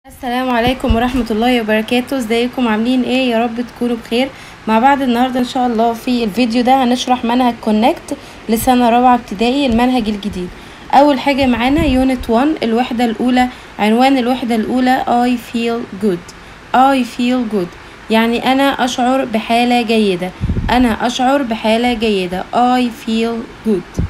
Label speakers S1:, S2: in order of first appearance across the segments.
S1: السلام عليكم ورحمة الله وبركاته ازيكم عاملين ايه يا رب تكونوا بخير مع بعض النهاردة ان شاء الله في الفيديو ده هنشرح منهج كونكت لسنة رابعة ابتدائي المنهج الجديد اول حاجة معانا يونت 1 الوحدة الاولى عنوان الوحدة الاولى I feel good I feel good يعني انا اشعر بحالة جيدة انا اشعر بحالة جيدة I feel good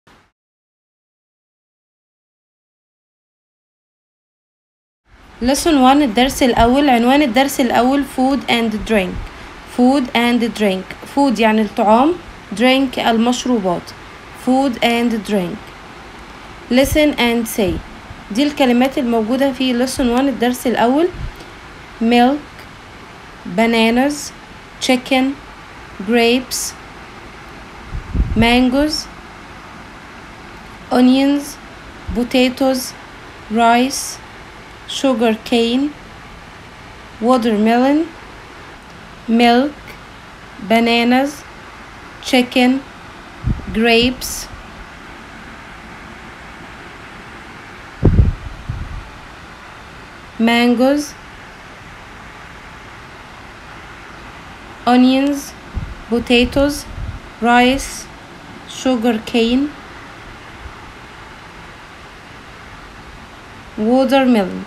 S1: lesson 1 الدرس الأول عنوان الدرس الأول food and drink food and drink food يعني الطعام drink المشروبات food and drink listen and say دي الكلمات الموجودة في lesson 1 الدرس الأول milk bananas chicken grapes mangoes onions potatoes rice sugar cane watermelon milk bananas chicken grapes mangoes onions potatoes rice sugar cane watermelon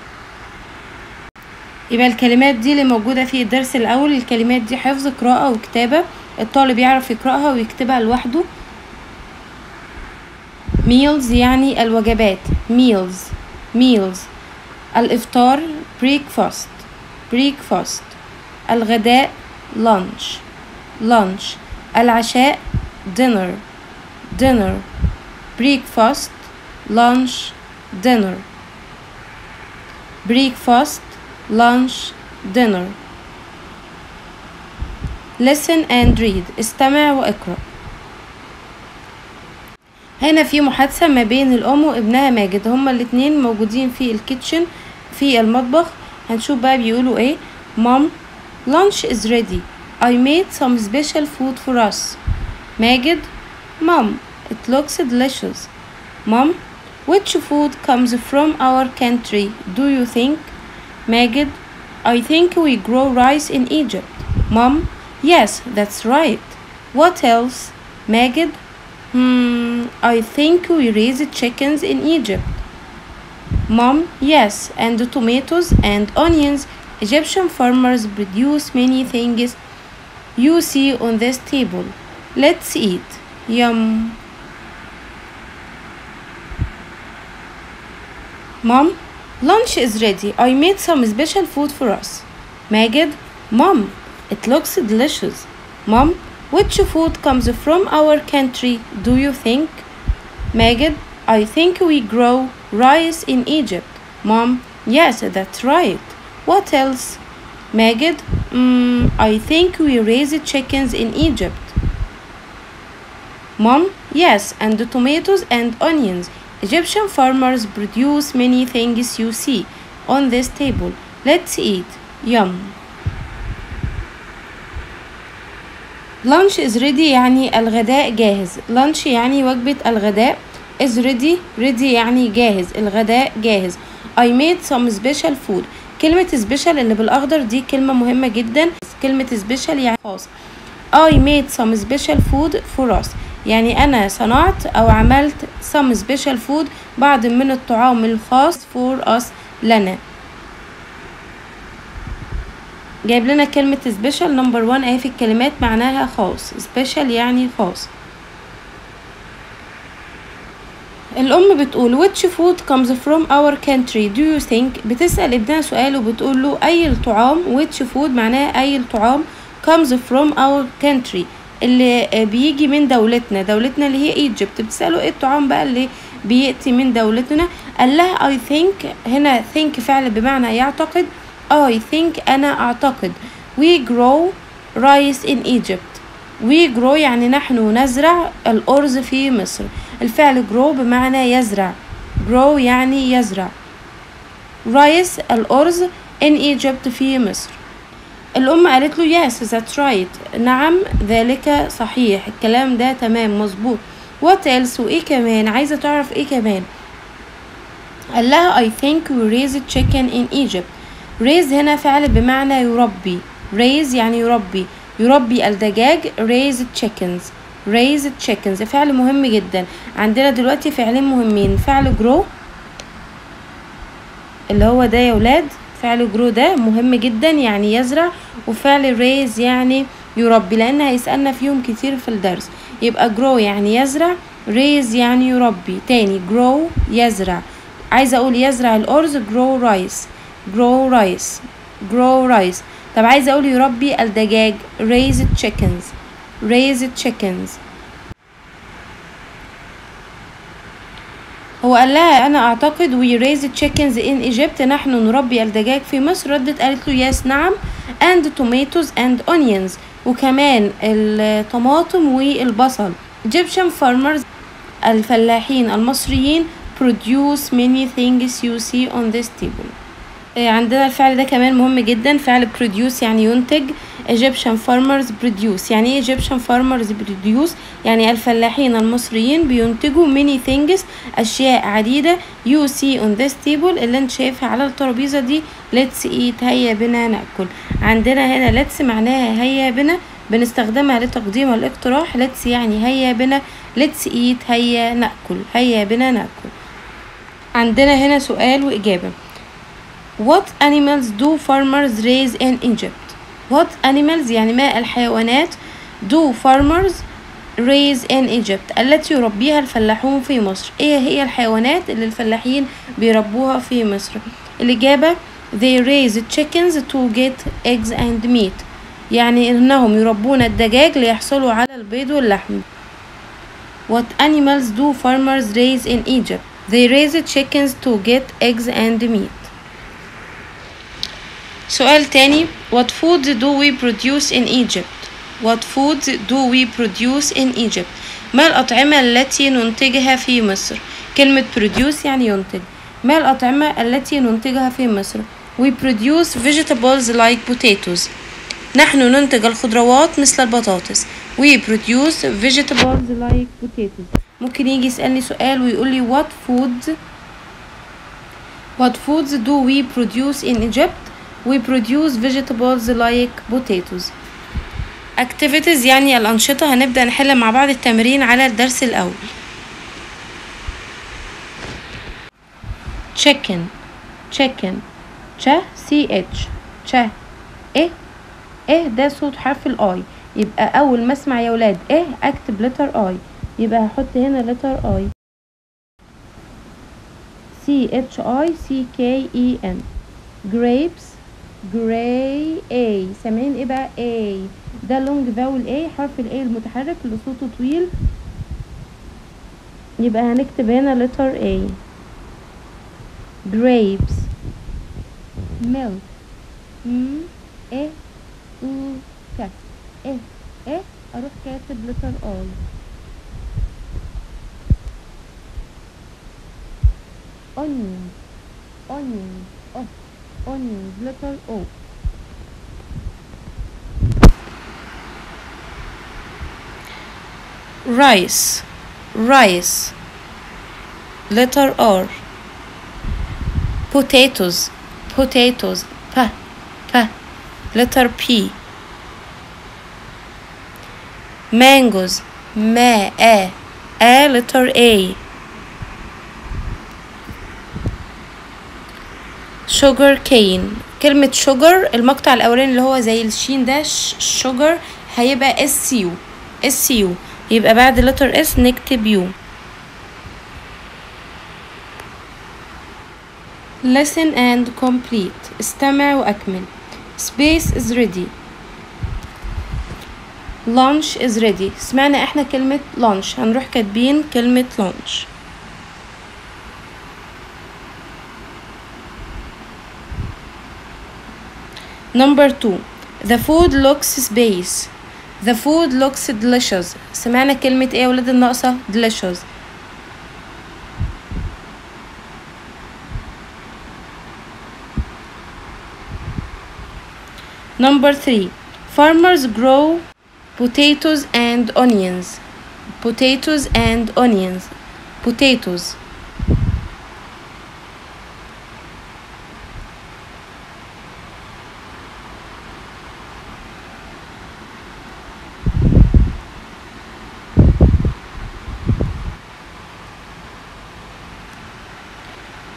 S1: يبقى الكلمات دي اللي موجودة في الدرس الأول الكلمات دي حفظ قراءة وكتابة الطالب يعرف يقرأها ويكتبها لوحده meals يعني الوجبات meals meals الإفطار breakfast breakfast الغداء lunch lunch العشاء dinner dinner breakfast lunch dinner breakfast lunch dinner listen and read استمع واقرأ هنا في محادثة ما بين الأم وابنها ماجد هما الاتنين موجودين في الكيتشن في المطبخ هنشوف بقى بيقولوا ايه مام lunch is ready I made some special food for us ماجد mom it looks delicious mom which food comes from our country do you think Magid, I think we grow rice in Egypt. Mom, yes, that's right. What else? Magid, hmm, I think we raise chickens in Egypt. Mom, yes, and tomatoes and onions. Egyptian farmers produce many things you see on this table. Let's eat. Yum. Mom, Lunch is ready. I made some special food for us. Magid, Mom, it looks delicious. Mom, which food comes from our country, do you think? Magid, I think we grow rice in Egypt. Mom, yes, that's right. What else? Magid, mm, I think we raise chickens in Egypt. Mom, yes, and the tomatoes and onions. Egyptian farmers produce many things you see on this table. Let's eat. Yum. Lunch is ready يعني الغداء جاهز. Lunch يعني وجبة الغداء. is ready ready يعني جاهز. الغداء جاهز. I made some special food. كلمة special اللي بالأخضر دي كلمة مهمة جدا. كلمة special يعني خاص. I made some special food for us. يعني أنا صنعت أو عملت some special food بعض من الطعام الخاص for us لنا جايب لنا كلمة special number one اهي في الكلمات معناها خاص special يعني خاص الأم بتقول which food comes from our country do you think بتسأل ابنها سؤال وبتقول له أي الطعام which food معناها أي الطعام comes from our country اللي بيجي من دولتنا دولتنا اللي هي ايجيبت بتسأله ايه الطعام بقى اللي بيأتي من دولتنا قال لها I think هنا think فعل بمعنى يعتقد I think أنا أعتقد we grow rice in Egypt we grow يعني نحن نزرع الأرز في مصر الفعل grow بمعنى يزرع grow يعني يزرع rice الأرز in Egypt في مصر الأم قالت له yes that's right نعم ذلك صحيح الكلام ده تمام مظبوط what else وإيه كمان عايزة تعرف إيه كمان قال لها I think we raised chicken in Egypt raise هنا فعل بمعنى يربي raise يعني يربي يربي الدجاج raise chickens raise chickens فعل مهم جدا عندنا دلوقتي فعلين مهمين فعل grow اللي هو ده يا ولاد فعل grow ده مهم جدا يعني يزرع وفعل raise يعني يربي لان هيسألنا فيهم كتير في الدرس يبقى grow يعني يزرع raise يعني يربي تاني grow يزرع عايزة اقول يزرع الارز grow rice grow rice grow rice طب عايزة اقول يربي الدجاج raise chickens raise chickens هو قال لها انا اعتقد we raise chickens in Egypt نحن نربي الدجاج في مصر ردت قالت له yes نعم and tomatoes and onions وكمان الطماطم والبصل Egyptian farmers الفلاحين المصريين produce many things you see on this table عندنا الفعل ده كمان مهم جدا فعل produce يعني ينتج Egyptian farmers produce يعني ايه Egyptian farmers produce يعني الفلاحين المصريين بينتجوا many things أشياء عديدة you see on this table اللي انت شايفها على الترابيزة دي let's eat هيا بنا نأكل عندنا هنا let's معناها هيا بنا بنستخدمها لتقديم الاقتراح let's يعني هيا بنا let's eat هيا نأكل هيا بنا نأكل عندنا هنا سؤال وإجابة What animals do farmers raise in Egypt? What animals يعني ما الحيوانات do farmers raise in Egypt التي يربيها الفلاحون في مصر ايه هي الحيوانات اللي الفلاحين بيربوها في مصر الإجابة they raise chickens to get eggs and meat يعني انهم يربون الدجاج ليحصلوا على البيض واللحم What animals do farmers raise in Egypt? They raise chickens to get eggs and meat سؤال تاني What food do we produce in Egypt? What food do we produce in Egypt? ما الأطعمة التي ننتجها في مصر؟ كلمة produce يعني ينتج ما الأطعمة التي ننتجها في مصر؟ We produce vegetables like potatoes نحن ننتج الخضروات مثل البطاطس We produce vegetables like potatoes ممكن يجي يسألني سؤال ويقول لي what food What foods do we produce in Egypt? We produce vegetables like potatoes. Activities يعني الأنشطة هنبدأ نحل مع بعض التمرين على الدرس الأول. Chicken chicken ch c h ch إيه إيه ده صوت حرف الآي يبقى أول ما أسمع يا ولاد إيه أكتب لتر آي يبقى هحط هنا لتر آي C H I C K E N grapes gray A سامعين ايه بقى A ده لونج فاول A حرف ال A المتحرك اللي صوته طويل يبقى هنكتب هنا letter A grapes milk م إيه و ك إيه إيه أروح كاتب letter I onions onions oh onions letter O rice rice letter R potatoes potatoes p p letter P mangoes ما a a letter A sugar cane كلمة sugar المقطع الأولاني اللي هو زي الشين ده sugar هيبقى اس يو اس يو يبقى بعد letter اس نكتب يو listen and complete استمع وأكمل space is ready lunch is ready سمعنا احنا كلمة lunch هنروح كاتبين كلمة lunch Number two, the food looks space. The food looks delicious. سمعنا كلمة ايه يا ولاد الناقصة؟ delicious. Number three, farmers grow potatoes and onions. Potatoes and onions. Potatoes.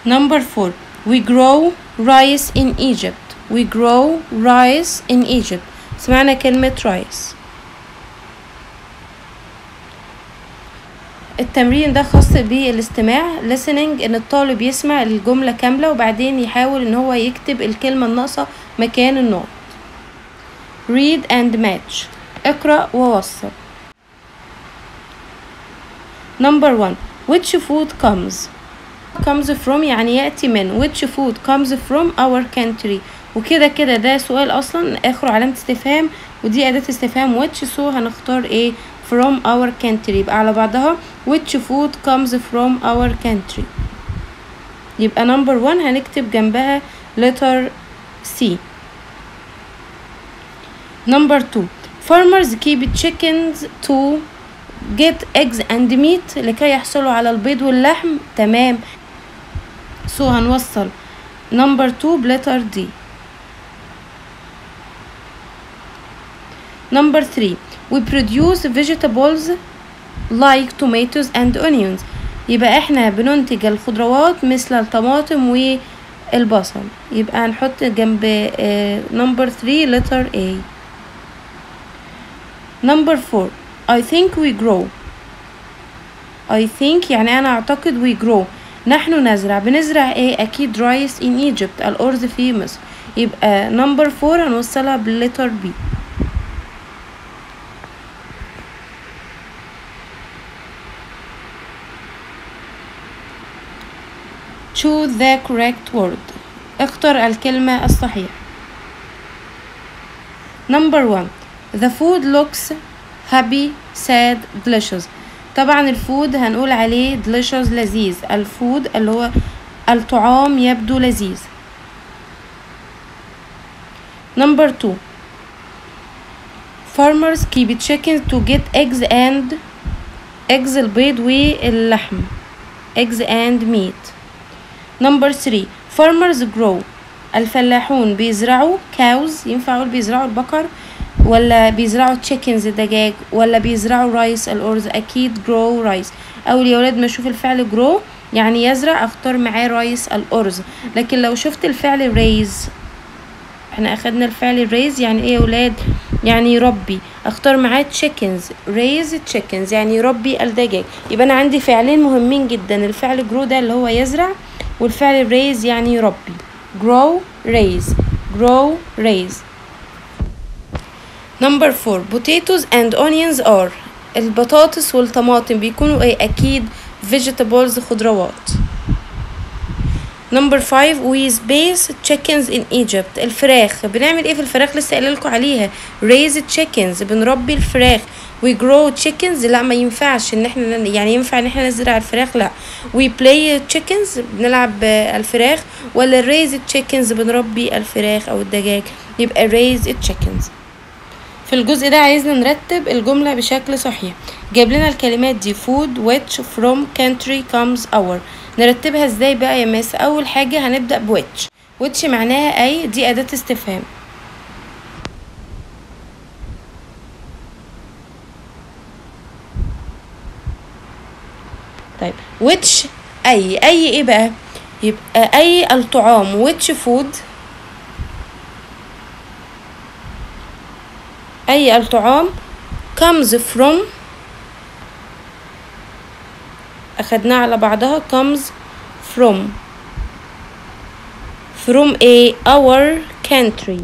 S1: number four we grow rice in Egypt we grow rice in Egypt سمعنا كلمة rice التمرين ده خاص بالاستماع listening ان الطالب يسمع الجملة كاملة وبعدين يحاول ان هو يكتب الكلمة الناقصة مكان النقط read and match اقرأ ووصل number one which food comes comes from يعني يأتي من which food comes from our country وكده كده ده سؤال اصلا اخره علامة استفهام ودي اداة استفهام which so هنختار ايه from our country يبقى على بعضها which food comes from our country يبقى number one هنكتب جنبها letter C number two farmers keep chickens to get eggs and meat لكي يحصلوا على البيض واللحم تمام so هنوصل number two بلتر D number three we produce vegetables like tomatoes and onions يبقى احنا بننتج الخضروات مثل الطماطم والبصل يبقى هنحط جنب number three letter A number four I think we grow I think يعني أنا أعتقد we grow نحن نزرع بنزرع ايه أكيد rice in Egypt الأرز في مصر يبقى number four هنوصلها باللتر B choose the correct word اختر الكلمة الصحيحة number one the food looks happy sad delicious طبعا الفود هنقول عليه delicious لذيذ الفود اللي هو الطعام يبدو لذيذ number two farmers keep chickens to get eggs and eggs البيض واللحم eggs and meat number three farmers grow الفلاحون بيزرعوا cows ينفع اقول بيزرعوا البقر ولا بيزرعوا chickens الدجاج ولا بيزرعوا رايس الأرز أكيد grow رايس أول يا ولاد ما أشوف الفعل grow يعني يزرع أختار معاه رايس الأرز لكن لو شفت الفعل raise احنا أخدنا الفعل raise يعني ايه يا ولاد يعني يربي اختار معاه chickens raise chickens يعني يربي الدجاج يبقى أنا عندي فعلين مهمين جدا الفعل grow ده اللي هو يزرع والفعل raise يعني يربي grow raise grow raise number four potatoes and onions are البطاطس والطماطم بيكونوا ايه اكيد vegetables خضروات number five we space chickens in Egypt الفراخ بنعمل ايه في الفراخ لسه قايله لكم عليها raise chickens بنربي الفراخ we grow chickens لا ما ينفعش ان احنا يعني ينفع ان احنا نزرع الفراخ لا we play chickens بنلعب الفراخ ولا raise chickens بنربي الفراخ او الدجاج يبقى raise chickens في الجزء ده عايزنا نرتب الجملة بشكل صحيح جايب لنا الكلمات دي food which from country comes our نرتبها ازاي بقى يا ماس اول حاجة هنبدأ ب which which معناها اي دي اداة استفهام طيب which اي اي ايه بقى يبقى اي الطعام which food أي الطعام comes from أخدناها على بعضها comes from from a our country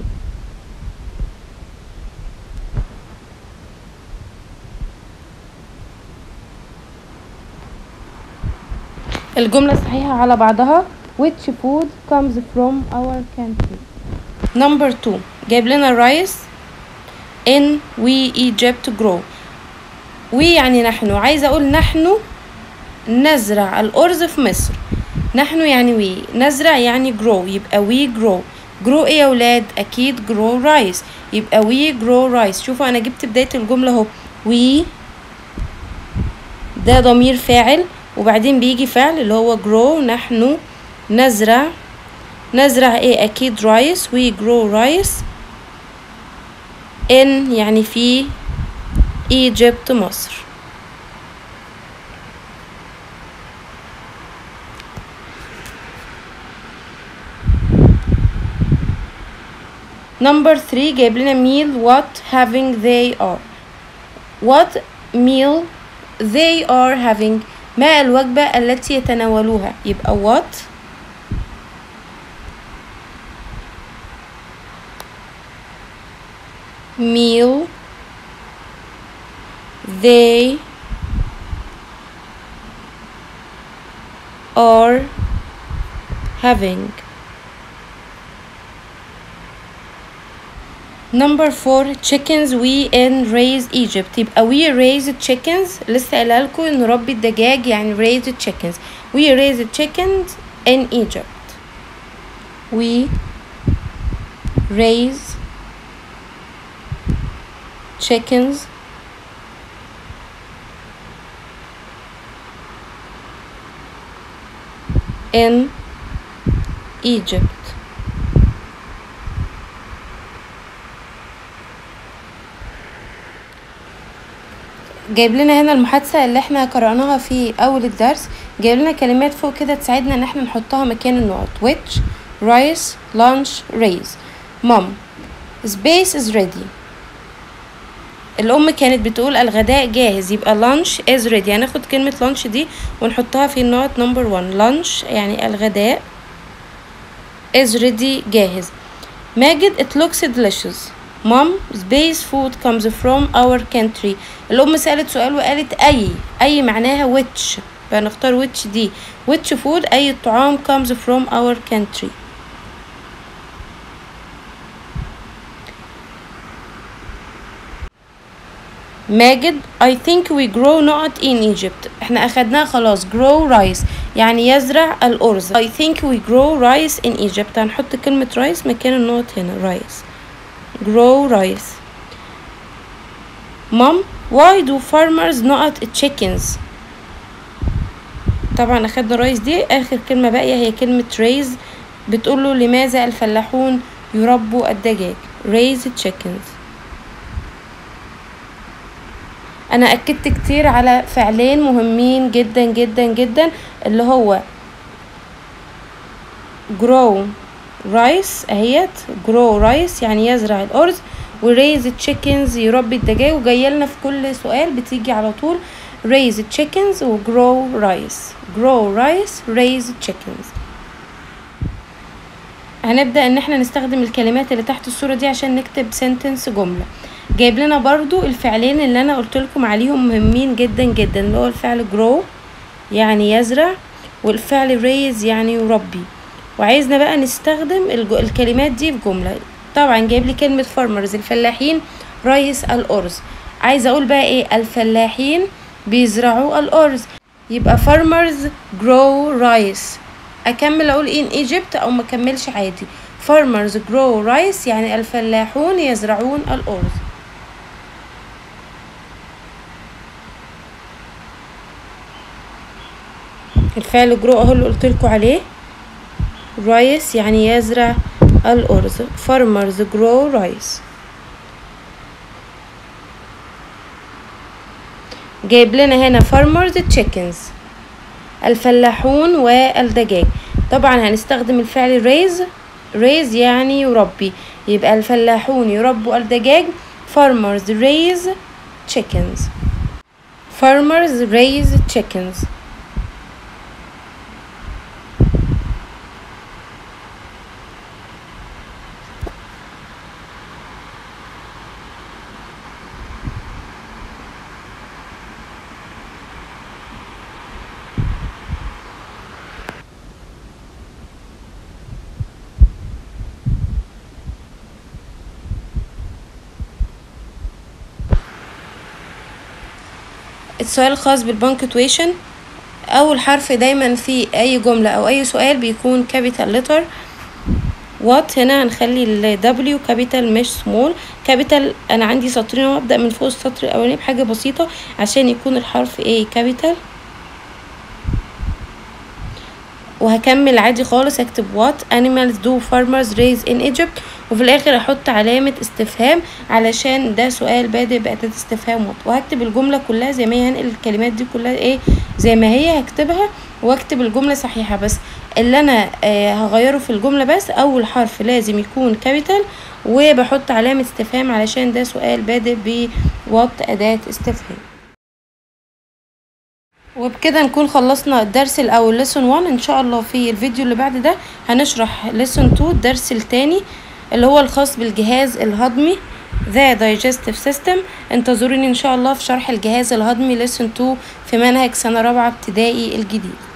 S1: الجملة الصحيحة على بعضها which food comes from our country number two جايب لنا rice in we Egypt grow we يعني نحن عايزة أقول نحن نزرع الأرز في مصر نحن يعني we نزرع يعني grow يبقى we grow grow ايه يا ولاد أكيد grow rice يبقى we grow rice شوفوا أنا جبت بداية الجملة اهو we ده ضمير فاعل وبعدين بيجي فعل اللي هو grow نحن نزرع نزرع ايه أكيد rice we grow rice in يعني في Egypt مصر number 3 جايب لنا meal what having they are what meal they are having ما الوجبة التي يتناولوها يبقى what meal they are having number four chickens we in raise Egypt يبقى we raise chickens لسه قايله لكم نربي الدجاج يعني raise chickens we raise chickens in Egypt we raise chickens in Egypt جايب لنا هنا المحادثة اللي احنا قرأناها في أول الدرس جايب لنا كلمات فوق كده تساعدنا ان احنا نحطها مكان النقط which rice lunch raise mom space is ready الأم كانت بتقول الغداء جاهز يبقى lunch is ready هناخد كلمة lunch دي ونحطها في النقط number one lunch يعني الغداء is ready جاهز ماجد it looks delicious mom space food comes from our country الأم سألت سؤال وقالت أي أي معناها which فنختار which دي which food أي الطعام comes from our country ماجد I think we grow نقط in Egypt احنا اخدناها خلاص grow rice يعني يزرع الأرز I think we grow rice in Egypt هنحط كلمة rice مكان النقط هنا rice grow rice mom why do farmers نقط chickens طبعا اخدنا رايس دي اخر كلمة باقية هي كلمة raise بتقوله لماذا الفلاحون يربوا الدجاج raise chickens انا اكدت كتير على فعلين مهمين جدا جدا جدا اللي هو grow rice اهيت grow rice يعني يزرع الارز وريز chickens يربي الدجاج وجايلنا في كل سؤال بتيجي على طول raise chickens و grow rice grow rice raise chickens هنبدأ ان احنا نستخدم الكلمات اللي تحت الصورة دي عشان نكتب sentence جملة جايب لنا برضو الفعلين اللي انا قلت لكم عليهم مهمين جدا جدا اللي هو الفعل grow يعني يزرع والفعل raise يعني يربي وعايزنا بقى نستخدم الكلمات دي في جملة طبعا جايب لي كلمة farmers الفلاحين ريس الأرز عايزة أقول بقى إيه الفلاحين بيزرعوا الأرز يبقى farmers grow rice أكمل أقول in Egypt أو ما أكملش عادي farmers grow rice يعني الفلاحون يزرعون الأرز الفعل grow اهو اللي قلت لكم عليه rice يعني يزرع الأرز farmers grow rice جايب لنا هنا farmers chickens الفلاحون والدجاج طبعا هنستخدم الفعل raise raise يعني يربي يبقى الفلاحون يربوا الدجاج farmers raise chickens farmers raise chickens السؤال الخاص بالبنكتويشن اول حرف دايما في اي جملة او اي سؤال بيكون كابيتال لتر وات هنا هنخلي ال W كابيتال مش سمول كابيتال انا عندي سطرين وابدا من فوق السطر الاولاني بحاجة بسيطة عشان يكون الحرف ايه كابيتال وهكمل عادي خالص اكتب what animals do farmers raise in Egypt وفي الاخر احط علامة استفهام علشان ده سؤال بادئ بأداة استفهام what وهكتب الجملة كلها زي ما هي هنقل الكلمات دي كلها ايه زي ما هي هكتبها واكتب الجملة صحيحة بس اللي انا آه هغيره في الجملة بس اول حرف لازم يكون كابيتال وبحط علامة استفهام علشان ده سؤال بادئ بوات أداة استفهام وبكده نكون خلصنا الدرس الاول lesson 1 ان شاء الله في الفيديو اللي بعد ده هنشرح lesson 2 الدرس التاني اللي هو الخاص بالجهاز الهضمي The Digestive System انتظروني ان شاء الله في شرح الجهاز الهضمي lesson 2 في منهج سنة رابعة ابتدائي الجديد